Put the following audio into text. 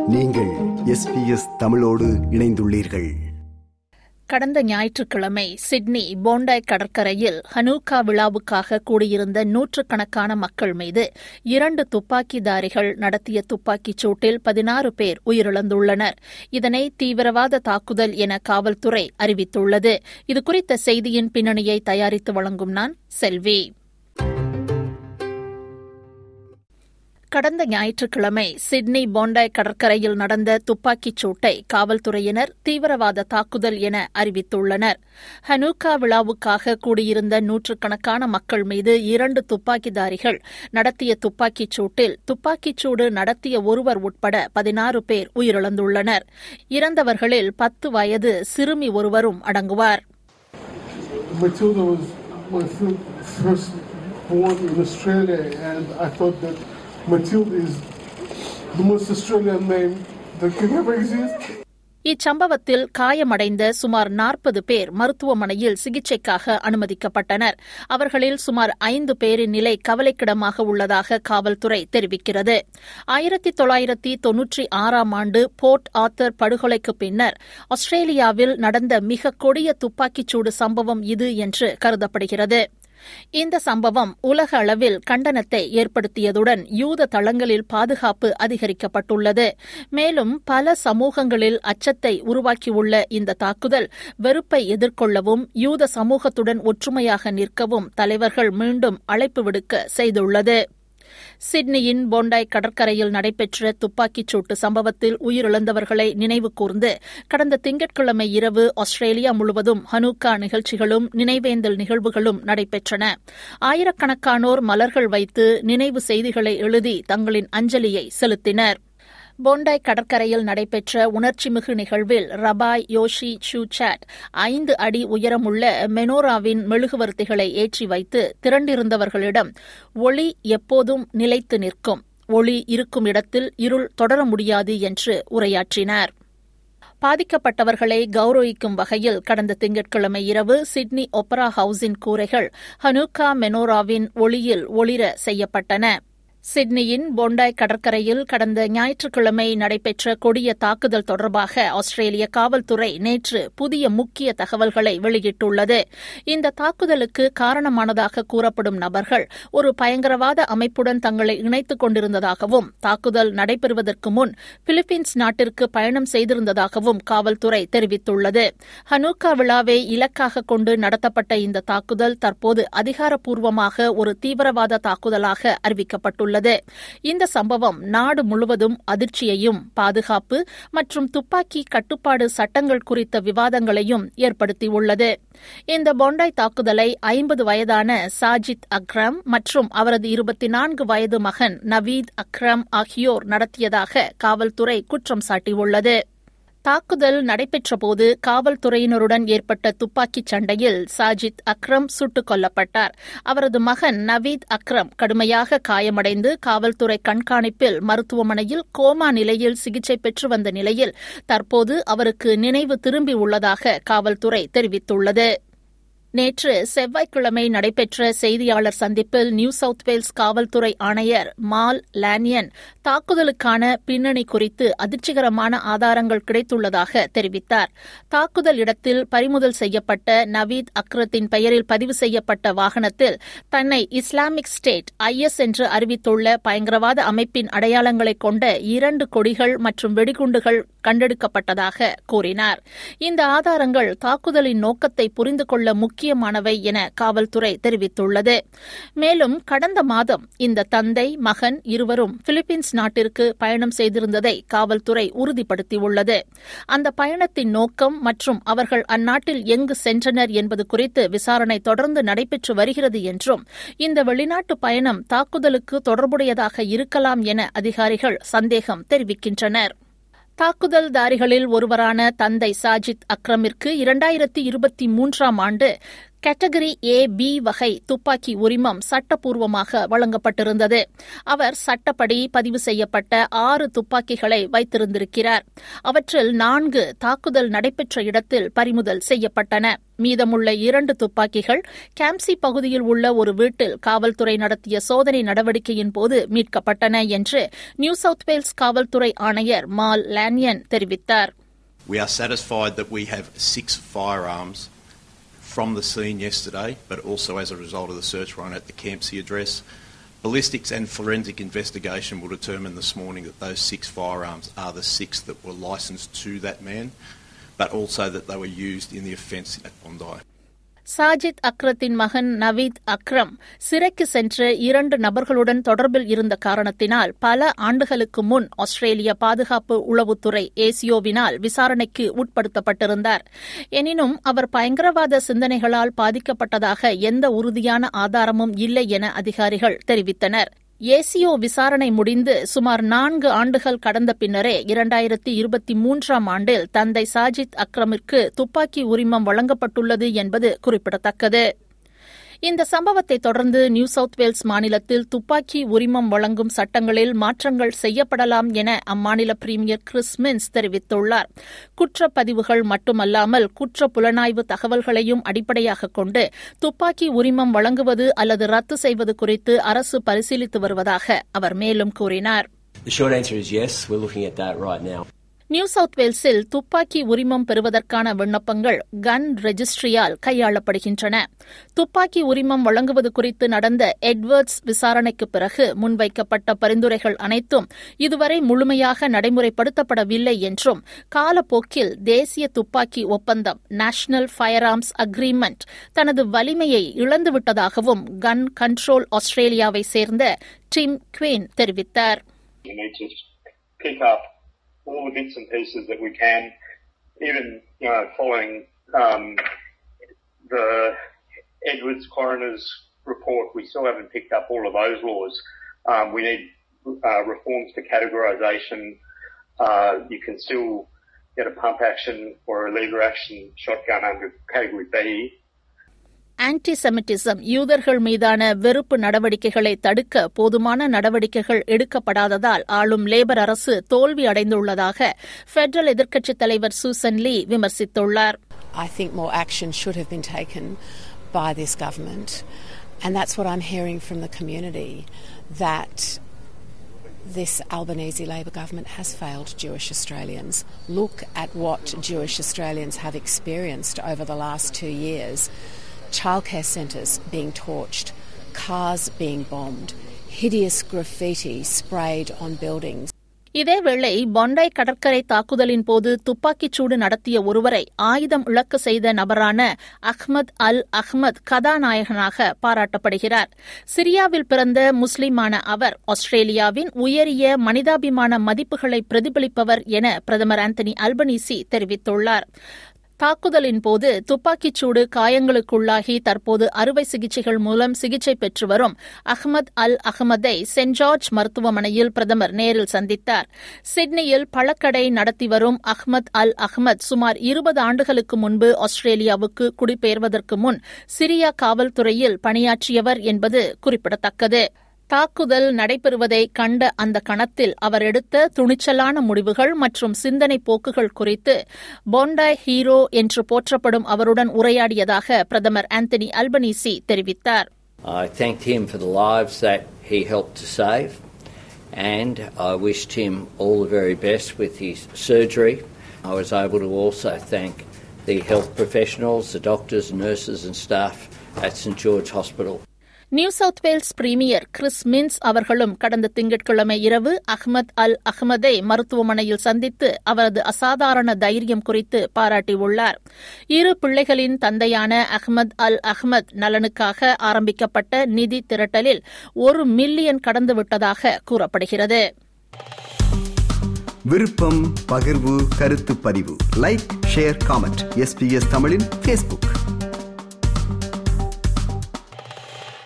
நீங்கள் எஸ்பிஎஸ் தமிழோடு இணைந்துள்ளீர்கள் கடந்த ஞாயிற்றுக்கிழமை சிட்னி போண்டாய் கடற்கரையில் ஹனூக்கா விழாவுக்காக கூடியிருந்த நூற்றுக்கணக்கான மக்கள் மீது இரண்டு துப்பாக்கிதாரிகள் நடத்திய துப்பாக்கிச் சூட்டில் பதினாறு பேர் உயிரிழந்துள்ளனர் இதனை தீவிரவாத தாக்குதல் என காவல்துறை அறிவித்துள்ளது இதுகுறித்த செய்தியின் பின்னணியை தயாரித்து வழங்கும் நான் செல்வி கடந்த ஞாயிற்றுக்கிழமை சிட்னி போண்டாய் கடற்கரையில் நடந்த துப்பாக்கிச் சூட்டை காவல்துறையினர் தீவிரவாத தாக்குதல் என அறிவித்துள்ளனர் ஹனூக்கா விழாவுக்காக கூடியிருந்த நூற்றுக்கணக்கான மக்கள் மீது இரண்டு துப்பாக்கிதாரிகள் நடத்திய துப்பாக்கிச் சூட்டில் துப்பாக்கிச் சூடு நடத்திய ஒருவர் உட்பட பதினாறு பேர் உயிரிழந்துள்ளனர் இறந்தவர்களில் பத்து வயது சிறுமி ஒருவரும் அடங்குவார் Matilda was my fir- first born in Australia, and I thought that Matilda is the most Australian name that could ever exist. இச்சம்பவத்தில் காயமடைந்த சுமார் நாற்பது பேர் மருத்துவமனையில் சிகிச்சைக்காக அனுமதிக்கப்பட்டனர் அவர்களில் சுமார் ஐந்து பேரின் நிலை கவலைக்கிடமாக உள்ளதாக காவல்துறை தெரிவிக்கிறது ஆயிரத்தி தொள்ளாயிரத்தி தொன்னூற்றி ஆறாம் ஆண்டு போர்ட் ஆத்தர் படுகொலைக்கு பின்னர் ஆஸ்திரேலியாவில் நடந்த மிக கொடிய துப்பாக்கிச்சூடு சம்பவம் இது என்று கருதப்படுகிறது இந்த சம்பவம் உலக அளவில் கண்டனத்தை ஏற்படுத்தியதுடன் யூத தளங்களில் பாதுகாப்பு அதிகரிக்கப்பட்டுள்ளது மேலும் பல சமூகங்களில் அச்சத்தை உருவாக்கியுள்ள இந்த தாக்குதல் வெறுப்பை எதிர்கொள்ளவும் யூத சமூகத்துடன் ஒற்றுமையாக நிற்கவும் தலைவர்கள் மீண்டும் அழைப்பு விடுக்க செய்துள்ளது சிட்னியின் போண்டாய் கடற்கரையில் நடைபெற்ற துப்பாக்கிச் சூட்டு சம்பவத்தில் உயிரிழந்தவர்களை நினைவு கூர்ந்து கடந்த திங்கட்கிழமை இரவு ஆஸ்திரேலியா முழுவதும் ஹனூக்கா நிகழ்ச்சிகளும் நினைவேந்தல் நிகழ்வுகளும் நடைபெற்றன ஆயிரக்கணக்கானோர் மலர்கள் வைத்து நினைவு செய்திகளை எழுதி தங்களின் அஞ்சலியை செலுத்தினர் போண்டாய் கடற்கரையில் நடைபெற்ற உணர்ச்சிமிகு நிகழ்வில் ரபாய் யோஷி சூசாட் ஐந்து அடி உயரமுள்ள மெனோராவின் மெழுகுவர்த்திகளை ஏற்றி வைத்து திரண்டிருந்தவர்களிடம் ஒளி எப்போதும் நிலைத்து நிற்கும் ஒளி இருக்கும் இடத்தில் இருள் தொடர முடியாது என்று உரையாற்றினார் பாதிக்கப்பட்டவர்களை கௌரவிக்கும் வகையில் கடந்த திங்கட்கிழமை இரவு சிட்னி ஒப்பரா ஹவுஸின் கூரைகள் ஹனூக்கா மெனோராவின் ஒளியில் ஒளிர செய்யப்பட்டன சிட்னியின் போண்டாய் கடற்கரையில் கடந்த ஞாயிற்றுக்கிழமை நடைபெற்ற கொடிய தாக்குதல் தொடர்பாக ஆஸ்திரேலிய காவல்துறை நேற்று புதிய முக்கிய தகவல்களை வெளியிட்டுள்ளது இந்த தாக்குதலுக்கு காரணமானதாக கூறப்படும் நபர்கள் ஒரு பயங்கரவாத அமைப்புடன் தங்களை இணைத்துக் கொண்டிருந்ததாகவும் தாக்குதல் நடைபெறுவதற்கு முன் பிலிப்பீன்ஸ் நாட்டிற்கு பயணம் செய்திருந்ததாகவும் காவல்துறை தெரிவித்துள்ளது ஹனூக்கா விழாவை இலக்காக கொண்டு நடத்தப்பட்ட இந்த தாக்குதல் தற்போது அதிகாரப்பூர்வமாக ஒரு தீவிரவாத தாக்குதலாக அறிவிக்கப்பட்டுள்ளது உள்ளது இந்த சம்பவம் நாடு முழுவதும் அதிர்ச்சியையும் பாதுகாப்பு மற்றும் துப்பாக்கி கட்டுப்பாடு சட்டங்கள் குறித்த விவாதங்களையும் ஏற்படுத்தியுள்ளது இந்த பொண்டாய் தாக்குதலை ஐம்பது வயதான சாஜித் அக்ரம் மற்றும் அவரது இருபத்தி நான்கு வயது மகன் நவீத் அக்ரம் ஆகியோர் நடத்தியதாக காவல்துறை குற்றம் சாட்டியுள்ளது தாக்குதல் நடைபெற்றபோது காவல்துறையினருடன் ஏற்பட்ட துப்பாக்கிச் சண்டையில் சாஜித் அக்ரம் சுட்டுக் கொல்லப்பட்டார் அவரது மகன் நவீத் அக்ரம் கடுமையாக காயமடைந்து காவல்துறை கண்காணிப்பில் மருத்துவமனையில் கோமா நிலையில் சிகிச்சை பெற்று வந்த நிலையில் தற்போது அவருக்கு நினைவு திரும்பியுள்ளதாக காவல்துறை தெரிவித்துள்ளது நேற்று செவ்வாய்க்கிழமை நடைபெற்ற செய்தியாளர் சந்திப்பில் நியூ சவுத் வேல்ஸ் காவல்துறை ஆணையர் மால் லானியன் தாக்குதலுக்கான பின்னணி குறித்து அதிர்ச்சிகரமான ஆதாரங்கள் கிடைத்துள்ளதாக தெரிவித்தார் தாக்குதல் இடத்தில் பறிமுதல் செய்யப்பட்ட நவீத் அக்ரத்தின் பெயரில் பதிவு செய்யப்பட்ட வாகனத்தில் தன்னை இஸ்லாமிக் ஸ்டேட் ஐஎஸ் என்று அறிவித்துள்ள பயங்கரவாத அமைப்பின் அடையாளங்களை கொண்ட இரண்டு கொடிகள் மற்றும் வெடிகுண்டுகள் கண்டெடுக்கப்பட்டதாக கூறினார் இந்த ஆதாரங்கள் தாக்குதலின் நோக்கத்தை புரிந்து கொள்ள முக்கியமானவை என காவல்துறை தெரிவித்துள்ளது மேலும் கடந்த மாதம் இந்த தந்தை மகன் இருவரும் பிலிப்பீன்ஸ் நாட்டிற்கு பயணம் செய்திருந்ததை காவல்துறை உறுதிப்படுத்தியுள்ளது அந்த பயணத்தின் நோக்கம் மற்றும் அவர்கள் அந்நாட்டில் எங்கு சென்றனர் என்பது குறித்து விசாரணை தொடர்ந்து நடைபெற்று வருகிறது என்றும் இந்த வெளிநாட்டு பயணம் தாக்குதலுக்கு தொடர்புடையதாக இருக்கலாம் என அதிகாரிகள் சந்தேகம் தெரிவிக்கின்றனர் தாக்குதல்தாரிகளில் ஒருவரான தந்தை சாஜித் அக்ரமிற்கு இரண்டாயிரத்தி இருபத்தி மூன்றாம் ஆண்டு கேட்டகரி ஏ பி வகை துப்பாக்கி உரிமம் சட்டப்பூர்வமாக வழங்கப்பட்டிருந்தது அவர் சட்டப்படி பதிவு செய்யப்பட்ட ஆறு துப்பாக்கிகளை வைத்திருந்திருக்கிறார் அவற்றில் நான்கு தாக்குதல் நடைபெற்ற இடத்தில் பறிமுதல் செய்யப்பட்டன மீதமுள்ள இரண்டு துப்பாக்கிகள் கேம்சி பகுதியில் உள்ள ஒரு வீட்டில் காவல்துறை நடத்திய சோதனை நடவடிக்கையின் போது மீட்கப்பட்டன என்று நியூ சவுத் வேல்ஸ் காவல்துறை ஆணையர் மால் லான்யன் தெரிவித்தார் We are satisfied that we have six firearms from the scene yesterday, but also as a result of the search warrant at the Campsie address. Ballistics and forensic investigation will determine this morning that those six firearms are the six that were licensed to that man, but also that they were used in the offence at Bondi. Sajid அக்ரத்தின் மகன் நவீத் அக்ரம் சிறைக்கு சென்று இரண்டு நபர்களுடன் தொடர்பில் இருந்த காரணத்தினால் பல ஆண்டுகளுக்கு முன் ஆஸ்திரேலிய பாதுகாப்பு உளவுத்துறை ஏசியோவினால் விசாரணைக்கு உட்படுத்தப்பட்டிருந்தார் எனினும் அவர் பயங்கரவாத சிந்தனைகளால் பாதிக்கப்பட்டதாக எந்த உறுதியான ஆதாரமும் இல்லை என அதிகாரிகள் தெரிவித்தனர் ஏசியோ விசாரணை முடிந்து சுமார் நான்கு ஆண்டுகள் கடந்த பின்னரே இரண்டாயிரத்தி இருபத்தி மூன்றாம் ஆண்டில் தந்தை சாஜித் அக்ரமிற்கு துப்பாக்கி உரிமம் வழங்கப்பட்டுள்ளது என்பது குறிப்பிடத்தக்கது இந்த சம்பவத்தை தொடர்ந்து நியூ சவுத் வேல்ஸ் மாநிலத்தில் துப்பாக்கி உரிமம் வழங்கும் சட்டங்களில் மாற்றங்கள் செய்யப்படலாம் என அம்மாநில பிரீமியர் கிறிஸ் மின்ஸ் தெரிவித்துள்ளார் குற்றப்பதிவுகள் மட்டுமல்லாமல் குற்ற புலனாய்வு தகவல்களையும் அடிப்படையாக கொண்டு துப்பாக்கி உரிமம் வழங்குவது அல்லது ரத்து செய்வது குறித்து அரசு பரிசீலித்து வருவதாக அவர் மேலும் கூறினார் The short answer is yes, we're looking at that right now. New South வேல்ஸில் துப்பாக்கி உரிமம் பெறுவதற்கான விண்ணப்பங்கள் கன் ரெஜிஸ்ட்ரியால் கையாளப்படுகின்றன துப்பாக்கி உரிமம் வழங்குவது குறித்து நடந்த எட்வர்ட்ஸ் விசாரணைக்கு பிறகு முன்வைக்கப்பட்ட பரிந்துரைகள் அனைத்தும் இதுவரை முழுமையாக நடைமுறைப்படுத்தப்படவில்லை என்றும் காலப்போக்கில் தேசிய துப்பாக்கி ஒப்பந்தம் நேஷனல் ஃபயர் ஆர்ம்ஸ் அக்ரிமெண்ட் தனது வலிமையை இழந்துவிட்டதாகவும் கன் கண்ட்ரோல் ஆஸ்திரேலியாவை சேர்ந்த டிம் குவேன் தெரிவித்தார் We need to pick up all the bits and pieces that we can, even you know, following um, the Edwards coroner's report. We still haven't picked up all of those laws. Um, we need uh, reforms to categorisation. Uh, you can still get a pump action or a lever action shotgun under category B. Anti semitism யூதர்கள் மீதான வெறுப்பு நடவடிக்கைகளை தடுக்க போதுமான நடவடிக்கைகள் எடுக்கப்படாததால் ஆளும் labour அரசு தோல்வி அடைந்துள்ளதாக பெடரல் எதிர்க்கட்சித் தலைவர் சூசன் லீ விமர்சித்துள்ளார் I think more action should have been taken by this government. And that's what I'm hearing from the community that this Albanese Labor government has failed Jewish Australians. Look at what Jewish Australians have experienced over the last two years childcare centres being torched, cars being bombed, hideous graffiti sprayed on buildings. இதேவேளை பொண்டாய் கடற்கரை தாக்குதலின் போது துப்பாக்கிச்சூடு நடத்திய ஒருவரை ஆயுதம் இழக்க செய்த நபரான அஹ்மத் அல் அஹ்மத் கதாநாயகனாக பாராட்டப்படுகிறார் சிரியாவில் பிறந்த முஸ்லிமான அவர் ஆஸ்திரேலியாவின் உயரிய மனிதாபிமான மதிப்புகளை பிரதிபலிப்பவர் என பிரதமர் ஆந்தனி அல்பனீசி தெரிவித்துள்ளார் தாக்குதலின் போது துப்பாக்கிச்சூடு காயங்களுக்குள்ளாகி தற்போது அறுவை சிகிச்சைகள் மூலம் சிகிச்சை பெற்று வரும் அஹ்மத் அல் அஹ்மதை சென்ட் ஜார்ஜ் மருத்துவமனையில் பிரதமர் நேரில் சந்தித்தார் சிட்னியில் பழக்கடை நடத்தி வரும் அஹ்மத் அல் அஹ்மத் சுமார் இருபது ஆண்டுகளுக்கு முன்பு ஆஸ்திரேலியாவுக்கு குடிபெயர்வதற்கு முன் சிரியா காவல்துறையில் பணியாற்றியவர் என்பது குறிப்பிடத்தக்கது தாக்குதல் நடைபெறுவதை கண்ட அந்த கணத்தில் அவர் எடுத்த துணிச்சலான முடிவுகள் மற்றும் சிந்தனை போக்குகள் குறித்து போண்டாய் ஹீரோ என்று போற்றப்படும் அவருடன் உரையாடியதாக பிரதமர் ஆந்தனி அல்பனீசி தெரிவித்தார் I thanked him for the lives that he helped to save, and I wished him all the very best with his surgery. I was able to also thank the health professionals, the doctors, nurses, and staff at St George Hospital. New South Wales premier Chris Minns அவர்களும் கடந்த திங்கட்கிழமை இரவு Ahmad al அஹ்மதை மருத்துவமனையில் சந்தித்து அவரது அசாதாரண தைரியம் குறித்து பாராட்டியுள்ளார் இரு பிள்ளைகளின் தந்தையான அஹ்மத் அல் அஹ்மத் நலனுக்காக ஆரம்பிக்கப்பட்ட நிதி திரட்டலில் ஒரு மில்லியன் கடந்துவிட்டதாக கூறப்படுகிறது விருப்பம் பகிர்வு கருத்து பதிவு லைக் ஷேர் காமெண்ட் எஸ்பிஎஸ் தமிழின் ஃபேஸ்புக்